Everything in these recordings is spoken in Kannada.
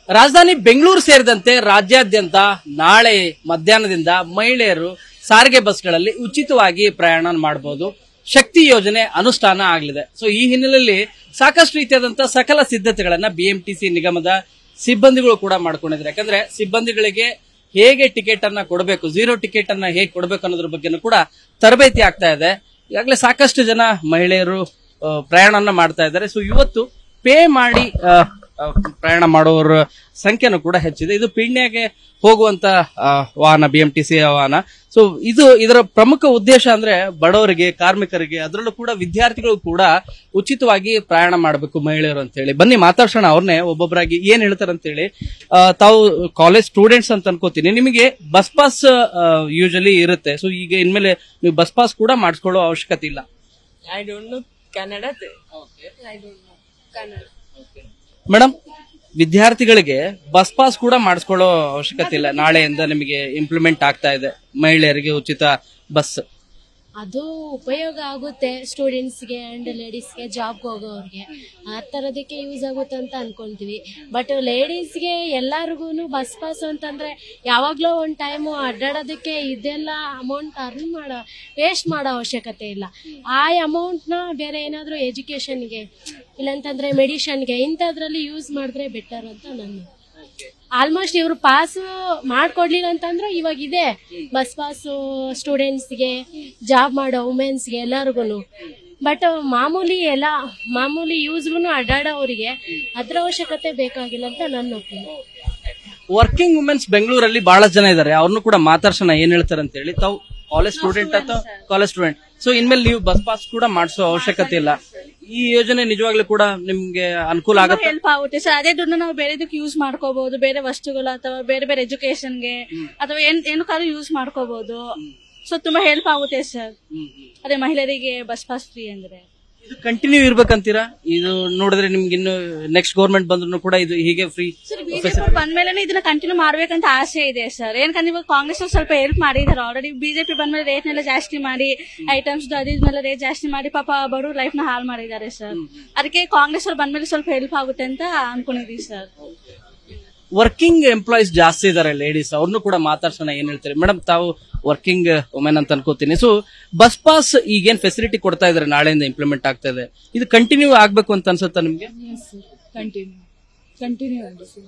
ರಾಜಧಾನಿ ಬೆಂಗಳೂರು ಸೇರಿದಂತೆ ರಾಜ್ಯಾದ್ಯಂತ ನಾಳೆ ಮಧ್ಯಾಹ್ನದಿಂದ ಮಹಿಳೆಯರು ಸಾರಿಗೆ ಬಸ್ಗಳಲ್ಲಿ ಉಚಿತವಾಗಿ ಪ್ರಯಾಣ ಮಾಡಬಹುದು ಶಕ್ತಿ ಯೋಜನೆ ಅನುಷ್ಠಾನ ಆಗಲಿದೆ ಸೊ ಈ ಹಿನ್ನೆಲೆಯಲ್ಲಿ ಸಾಕಷ್ಟು ರೀತಿಯಾದಂತಹ ಸಕಲ ಸಿದ್ಧತೆಗಳನ್ನ ಬಿಎಂಟಿಸಿ ನಿಗಮದ ಸಿಬ್ಬಂದಿಗಳು ಕೂಡ ಮಾಡ್ಕೊಂಡಿದ್ದಾರೆ ಯಾಕಂದ್ರೆ ಸಿಬ್ಬಂದಿಗಳಿಗೆ ಹೇಗೆ ಟಿಕೆಟ್ ಅನ್ನ ಕೊಡಬೇಕು ಝೀರೋ ಟಿಕೆಟ್ ಅನ್ನ ಹೇಗೆ ಕೊಡಬೇಕು ಅನ್ನೋದ್ರ ಬಗ್ಗೆನೂ ಕೂಡ ತರಬೇತಿ ಆಗ್ತಾ ಇದೆ ಈಗಾಗಲೇ ಸಾಕಷ್ಟು ಜನ ಮಹಿಳೆಯರು ಆ, ಪ್ರಯಾಣವನ್ನ ಮಾಡ್ತಾ ಇದ್ದಾರೆ ಸೊ ಇವತ್ತು ಪೇ ಮಾಡಿ ಆ, ಆ, ಪ್ರಯಾಣ ಮಾಡುವವರ ಸಂಖ್ಯೆನೂ ಕೂಡ ಹೆಚ್ಚಿದೆ ಇದು ಪೀಣ್ಯಗೆ ಹೋಗುವಂತ ಆ, ವಾಹನ ಬಿ ಎಂ ಟಿ ಸಿ ವಾಹನ ಸೊ ಇದು ಇದರ ಪ್ರಮುಖ ಉದ್ದೇಶ ಅಂದ್ರೆ ಬಡವರಿಗೆ ಕಾರ್ಮಿಕರಿಗೆ ಅದರಲ್ಲೂ ಕೂಡ ವಿದ್ಯಾರ್ಥಿಗಳು ಕೂಡ ಉಚಿತವಾಗಿ ಪ್ರಯಾಣ ಮಾಡಬೇಕು ಮಹಿಳೆಯರು ಅಂತ ಹೇಳಿ ಬನ್ನಿ ಮಾತಾಡ್ಸೋಣ ಅವ್ರನ್ನೇ ಒಬ್ಬೊಬ್ಬರಾಗಿ ಏನ್ ಹೇಳ್ತಾರೆ ಅಂತ ಹೇಳಿ ಆ, ತಾವು ಕಾಲೇಜ್ ಸ್ಟೂಡೆಂಟ್ಸ್ ಅಂತ ಅನ್ಕೋತೀನಿ ನಿಮಗೆ ಬಸ್ ಪಾಸ್ ಯೂಶಲಿ ಇರುತ್ತೆ ಸೊ ಈಗ ಇನ್ಮೇಲೆ ನೀವು ಬಸ್ ಪಾಸ್ ಕೂಡ ಮಾಡಿಸ್ಕೊಳ್ಳೋ ಅವಶ್ಯಕತೆ ಇಲ್ಲ I don't know Kannada. I don't know Kannada. Madam ವಿದ್ಯಾರ್ಥಿಗಳಿಗೆ ಬಸ್ ಪಾಸ್ ಕೂಡ ಮಾಡಿಸ್ಕೊಳ್ಳೋ ಅವಶ್ಯಕತೆ ಇಲ್ಲ ನಾಳೆಯಿಂದ ನಿಮಗೆ ಇಂಪ್ಲಿಮೆಂಟ್ ಆಗ್ತಾ ಇದೆ ಮಹಿಳೆಯರಿಗೆ ಉಚಿತ ಬಸ್ ಅದು ಉಪಯೋಗ ಆಗುತ್ತೆ ಸ್ಟೂಡೆಂಟ್ಸ್ಗೆ ಅಂಡ್ ಲೇಡೀಸ್ಗೆ ಜಾಬ್ಗೆ ಹೋಗೋರಿಗೆ ಆ ಥರದಕ್ಕೆ ಯೂಸ್ ಆಗುತ್ತೆ ಅಂತ ಅನ್ಕೊಂತೀವಿ ಬಟ್ ಲೇಡೀಸ್ಗೆ ಎಲ್ಲರಿಗೂ ಬಸ್ ಪಾಸ್ ಅಂತಂದ್ರೆ ಯಾವಾಗಲೂ ಒಂದು ಟೈಮು ಅಡ್ಡಾಡೋದಕ್ಕೆ ಇದೆಲ್ಲ ಅಮೌಂಟ್ ಅರ್ನ್ ಮಾಡೋ ವೇಸ್ಟ್ ಮಾಡೋ ಅವಶ್ಯಕತೆ ಇಲ್ಲ ಆ ಅಮೌಂಟ್ನ ಬೇರೆ ಏನಾದರೂ ಎಜುಕೇಷನ್ಗೆ ಇಲ್ಲಂತಂದ್ರೆ ಮೆಡಿಷನ್ಗೆ ಇಂಥದ್ರಲ್ಲಿ ಯೂಸ್ ಮಾಡಿದ್ರೆ ಬೆಟರ್ ಅಂತ ನನ್ನ ಆಲ್ಮೋಸ್ಟ್ ಇವರು ಪಾಸ್ ಮಾಡ್ಕೊಡ್ಲಿಲ್ಲ ಅಂತಂದ್ರೆ ಇವಾಗ ಇದೆ ಬಸ್ ಪಾಸು ಸ್ಟೂಡೆಂಟ್ಸ್ಗೆ ಜಾಬ್ ಮಾಡೋ ವುಮೆನ್ಸ್ಗೆ ಎಲ್ಲರಿಗೂ ಬಟ್ ಮಾಮೂಲಿ ಎಲ್ಲ ಮಾಮೂಲಿ ಯೂಸ್ಗೂ ಅಡ್ಡಾಡೋರಿಗೆ ಅದ್ರ ಅವಶ್ಯಕತೆ ಬೇಕಾಗಿಲ್ಲ ಅಂತ ನನ್ನ ಒಪಿನಿಯನ್ ವರ್ಕಿಂಗ್ ವುಮೆನ್ಸ್ ಬೆಂಗಳೂರಲ್ಲಿ ಬಹಳ ಜನ ಇದ್ದಾರೆ ಅವ್ರನ್ನು ಕೂಡ ಮಾತಾಡ್ಸೋಣ ಏನ್ ಹೇಳ್ತಾರೆ ಅಂತ ಹೇಳಿ ತಾವು ಕಾಲೇಜ್ ಸ್ಟೂಡೆಂಟ್ ಅಥವಾ ಕಾಲೇಜ್ ಸ್ಟೂಡೆಂಟ್ ಸೊ ಇನ್ಮೇಲೆ ನೀವು ಬಸ್ ಪಾಸ್ ಕೂಡ ಮಾಡಿಸೋ ಅವಶ್ಯಕತೆ ಇಲ್ಲ ಈ ಯೋಜನೆ ನಿಜವಾಗ್ಲೂ ಕೂಡ ನಿಮ್ಗೆ ಅನುಕೂಲ ಆಗುತ್ತೆ ಹೆಲ್ಪ್ ಆಗುತ್ತೆ ಸರ್ ಅದೇ ದುಡ್ಡು ನಾವು ಬೇರೆದಕ್ಕೆ ಯೂಸ್ ಮಾಡ್ಕೋಬಹುದು ಬೇರೆ ವಸ್ತುಗಳು ಅಥವಾ ಬೇರೆ ಬೇರೆ ಎಜುಕೇಶನ್ಗೆ ಅಥವಾ ಏನ್ ಏನಕ್ಕಾದ್ರೂ ಯೂಸ್ ಮಾಡ್ಕೋಬಹುದು ಸೊ ತುಂಬಾ ಹೆಲ್ಪ್ ಆಗುತ್ತೆ ಸರ್ ಅದೇ ಮಹಿಳೆಯರಿಗೆ ಬಸ್ ಪಾಸ್ ಫ್ರೀ ಅಂದ್ರೆ ಇದು ಕಂಟಿನ್ಯೂ ಇರ್ಬೇಕಂತೀರಾ ಇದು ನೋಡಿದ್ರೆ ನಿಮ್ಗೆ ಇನ್ನು ನೆಕ್ಸ್ಟ್ ಗೌರ್ಮೆಂಟ್ ಬಂದ್ರು ಕೂಡ ಇದು ಹೀಗೆ ಫ್ರೀ ಸರ್ ಬಿಜೆಪಿ ಬಂದ್ಮೇಲೆ ಇದನ್ನ ಕಂಟಿನ್ಯೂ ಮಾಡ್ಬೇಕಂತ ಆಸೆ ಇದೆ ಸರ್ ಏನಕಂದ್ರೆ ಇವಾಗ ಕಾಂಗ್ರೆಸ್ ಅವ್ರು ಸ್ವಲ್ಪ ಹೆಲ್ಪ್ ಮಾಡಿದಾರೆ ಆಲ್ರೆಡಿ ಬಿಜೆಪಿ ಬಂದ್ಮೇಲೆ ರೇಟ್ ನೆಲ್ಲ ಜಾಸ್ತಿ ಮಾಡಿ ಐಟಮ್ಸ್ ಅದು ಇದನ್ನೆಲ್ಲ ರೇಟ್ ಜಾಸ್ತಿ ಮಾಡಿ ಪಾಪ ಬಡವ್ರ ಲೈಫ್ ನ ಹಾಳು ಮಾಡಿದ್ದಾರೆ ಸರ್ ಅದಕ್ಕೆ ಕಾಂಗ್ರೆಸ್ ಅವ್ರು ಬಂದ್ಮೇಲೆ ಸ್ವಲ್ಪ ಹೆಲ್ಪ್ ಆಗುತ್ತೆ ಅಂತ ಅನ್ಕೊಂಡಿದೀವಿ ಸರ್ ವರ್ಕಿಂಗ್ ಎಂಪ್ಲಾಯೀಸ್ ಜಾಸ್ತಿ ಇದಾರೆ ಲೇಡೀಸ್ ಅವ್ರನ್ನು ಕೂಡ ಮಾತಾಡ್ಸೋಣ ಏನ್ ಹೇಳ್ತಾರೆ ಮೇಡಮ್ ತಾವು ವರ್ಕಿಂಗ್ ವುಮೆನ್ ಅಂತ ಅನ್ಕೋತೀನಿ ಸೊ ಬಸ್ ಪಾಸ್ ಈಗೇನ್ ಫೆಸಿಲಿಟಿ ಕೊಡ್ತಾ ಇದಾರೆ ನಾಳೆಯಿಂದ ಇಂಪ್ಲಿಮೆಂಟ್ ಆಗ್ತಾ ಇದೆ ಇದು ಕಂಟಿನ್ಯೂ ಆಗ್ಬೇಕು ಅಂತ ಅನ್ಸುತ್ತಾ ನಿಮ್ಗೆ Continue. Continue ಆಗಿ sir.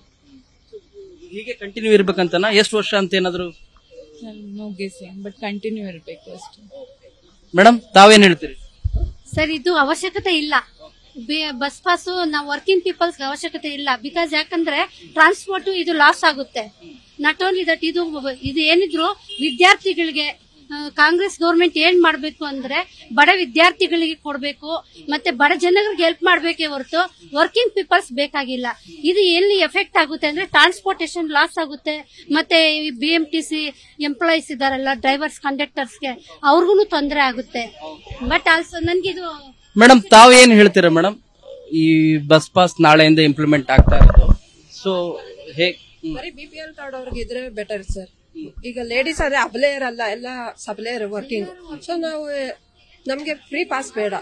ಹೀಗೆ ಕಂಟಿನ್ಯೂ ಇರ್ಬೇಕಂತನಾ ಎಷ್ಟು ವರ್ಷ ಅಂತ ಏನಾದ್ರು Sir, No guessing, but continue ಇರ್ಬೇಕು ಅಷ್ಟೇ. ಮೇಡಮ್ ತಾವೇನ್ ಹೇಳ್ತೀರಿ ಸರ್ ಇದು ಅವಶ್ಯಕತೆ ಇಲ್ಲ ಬೆ- ಬಸ್ ಪಾಸು ನಾವು ವರ್ಕಿಂಗ್ ಪೀಪಲ್ಸ್ ಅವಶ್ಯಕತೆ ಇಲ್ಲ ಬಿಕಾಸ್ ಯಾಕಂದ್ರೆ ಟ್ರಾನ್ಸ್ಪೋರ್ಟ್ ಇದು ಲಾಸ್ ಆಗುತ್ತೆ ನಾಟ್ ಓನ್ಲಿ ದಟ್ ಇದು ಇದು ಏನಿದ್ರು ವಿದ್ಯಾರ್ಥಿಗಳಿಗೆ ಆ, ಕಾಂಗ್ರೆಸ್ ಗೌರ್ಮೆಂಟ್ ಏನ್ ಮಾಡ್ಬೇಕು ಅಂದ್ರೆ ಬಡ ವಿದ್ಯಾರ್ಥಿಗಳಿಗೆ ಕೊಡ್ಬೇಕು ಮತ್ತೆ ಬಡ ಜನಗಳಿಗೆ ಹೆಲ್ಪ್ ಮಾಡ್ಬೇಕೇ ಹೊರತು ವರ್ಕಿಂಗ್ ಪೀಪಲ್ಸ್ ಬೇಕಾಗಿಲ್ಲ ಇದು ಎಲ್ಲಿ ಎಫೆಕ್ಟ್ ಆಗುತ್ತೆ ಅಂದ್ರೆ ಟ್ರಾನ್ಸ್ಪೋರ್ಟೇಷನ್ ಲಾಸ್ ಆಗುತ್ತೆ ಮತ್ತೆ B M T C employees ಇದಾರಲ್ಲ ಡ್ರೈವರ್ಸ್ ಕಂಡಕ್ಟರ್ಸ್ಗೆ ಅವ್ರಿಗೂ ತೊಂದರೆ ಆಗುತ್ತೆ ಬಟ್ ಆಲ್ಸೋ ನನ್ಗಿದು ಮೇಡಮ್ ತಾವ್ ಏನ್ ಹೇಳ್ತೀರಾ ಮೇಡಮ್ ಈ ಬಸ್ ಪಾಸ್ ನಾಳೆಯಿಂದ ಇಂಪ್ಲಿಮೆಂಟ್ ಆಗ್ತಾ ಇರೋದು ಸೊ ಹೇಗ್ ಹ್ಮ್. ಬರೀ ಬಿ ಪಿ ಎಲ್ ಕಾರ್ಡ್ ಅವ್ರಿಗೆ ಇದ್ರೆ ಬೆಟರ್ ಸರ್ ಈಗ ಲೇಡೀಸ್ ಆದ್ರೆ ಅಬಲೆ ಇರಲ್ಲ ಎಲ್ಲ ಸಬಲೆ ವರ್ಕಿಂಗ್ ಸೊ ನಾವು ನಮ್ಗೆ ಫ್ರೀ ಪಾಸ್ ಬೇಡ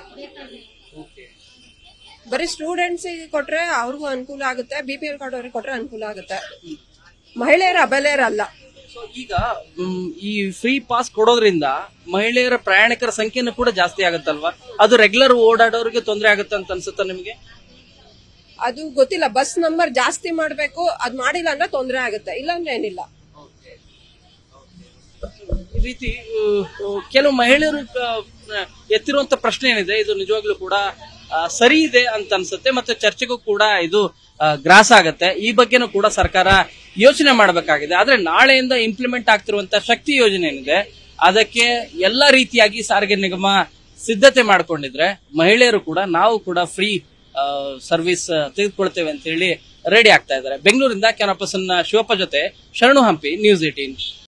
ಬರೀ ಸ್ಟೂಡೆಂಟ್ಸ್ ಕೊಟ್ರೆ ಅವ್ರಿಗೂ ಅನುಕೂಲ ಆಗುತ್ತೆ ಬಿ ಪಿ ಎಲ್ ಕಾರ್ಡ್ ಅವ್ರಿಗೆ ಕೊಟ್ರೆ ಅನುಕೂಲ ಆಗುತ್ತೆ ಮಹಿಳೆಯರು ಅಬಲೆಯರಲ್ಲ So, ಈಗ ಮ್, ಈ ಫ್ರೀ ಪಾಸ್ ಕೊಡೋದ್ರಿಂದ ಮಹಿಳೆಯರ ಪ್ರಯಾಣಿಕರ ಸಂಖ್ಯೆನೂ ಕೂಡ ಜಾಸ್ತಿ ಆಗುತ್ತಲ್ವಾ ಅದು ರೆಗ್ಯುಲರ್ ಓಡಾಡೋರಿಗೆ ತೊಂದರೆ ಆಗುತ್ತೆ ಅಂತ ಅನ್ಸುತ್ತಾ ನಿಮ್ಗೆ ಅದು ಗೊತ್ತಿಲ್ಲ ಬಸ್ ನಂಬರ್ ಜಾಸ್ತಿ ಮಾಡ್ಬೇಕು ಅದ್ ಮಾಡಿಲ್ಲ ಅಂದ್ರೆ ತೊಂದರೆ ಆಗುತ್ತೆ ಇಲ್ಲಾಂದ್ರೆ ಏನಿಲ್ಲ ಈ ರೀತಿ ಆ, ಕೆಲವು ಮಹಿಳೆಯರು ಆ, ಎತ್ತಿರುವಂತ ಪ್ರಶ್ನೆ ಏನಿದೆ ಇದು ನಿಜವಾಗ್ಲೂ ಕೂಡ ಆ, ಸರಿ ಇದೆ ಅಂತ ಅನ್ಸುತ್ತೆ ಮತ್ತೆ ಚರ್ಚೆಗೂ ಕೂಡ ಇದು ಆ, ಗ್ರಾಸ ಆಗತ್ತೆ ಈ ಬಗ್ಗೆನೂ ಕೂಡ ಸರ್ಕಾರ ಯೋಚನೆ ಮಾಡಬೇಕಾಗಿದೆ ಆದ್ರೆ ನಾಳೆಯಿಂದ ಇಂಪ್ಲಿಮೆಂಟ್ ಆಗ್ತಿರುವಂತ ಶಕ್ತಿ ಯೋಜನೆ ಏನಿದೆ ಅದಕ್ಕೆ ಎಲ್ಲ ರೀತಿಯಾಗಿ ಸಾರಿಗೆ ನಿಗಮ ಸಿದ್ಧತೆ ಮಾಡ್ಕೊಂಡಿದ್ರೆ ಮಹಿಳೆಯರು ಕೂಡ ನಾವು ಕೂಡ ಫ್ರೀ ಸರ್ವಿಸ್ ತೆಗೆದುಕೊಳ್ತೇವೆ ಅಂತ ಹೇಳಿ ರೆಡಿ ಆಗ್ತಾ ಇದ್ದಾರೆ ಬೆಂಗಳೂರಿಂದ ಕ್ಯಾನಪಸನ್ ಶಿವಪ್ಪ ಜೊತೆ ಶರಣು ಹಂಪಿ ನ್ಯೂಸ್ ಏಟೀನ್